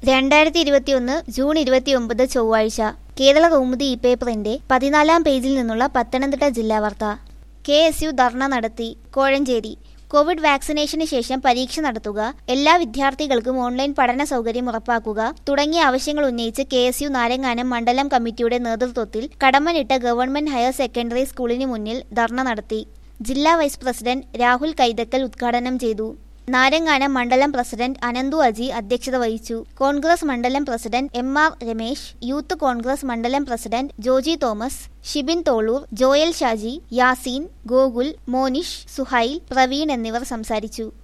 രണ്ടായിരത്തി ഇരുപത്തിയൊന്ന് ജൂൺ ഇരുപത്തിയൊമ്പത് ചൊവ്വാഴ്ച കേരള കൗമുദി ഇ പേപ്പറിന്റെ പതിനാലാം പേജിൽ നിന്നുള്ള പത്തനംതിട്ട ജില്ലാ വാർത്ത കെ എസ് യു ധർണ നടത്തി കോഴഞ്ചേരി കോവിഡ് വാക്സിനേഷന് ശേഷം പരീക്ഷ നടത്തുക എല്ലാ വിദ്യാർത്ഥികൾക്കും ഓൺലൈൻ പഠന സൗകര്യം ഉറപ്പാക്കുക തുടങ്ങിയ ആവശ്യങ്ങൾ ഉന്നയിച്ച് കെ എസ് യു നാരങ്ങാനം മണ്ഡലം കമ്മിറ്റിയുടെ നേതൃത്വത്തിൽ കടമ്മനിട്ട ഗവൺമെന്റ് ഹയർ സെക്കൻഡറി സ്കൂളിന് മുന്നിൽ ധർണ നടത്തി ജില്ലാ വൈസ് പ്രസിഡന്റ് രാഹുൽ കൈതക്കൽ ഉദ്ഘാടനം ചെയ്തു നാരങ്ങാനം മണ്ഡലം പ്രസിഡന്റ് അനന്തു അജി അധ്യക്ഷത വഹിച്ചു കോൺഗ്രസ് മണ്ഡലം president M R Ramesh youth Congress മണ്ഡലം president Joji Thomas Shibin Tholur Joel Shaji Yaseen Gokul Monish Suhail Praveen എന്നിവർ സംസാരിച്ചു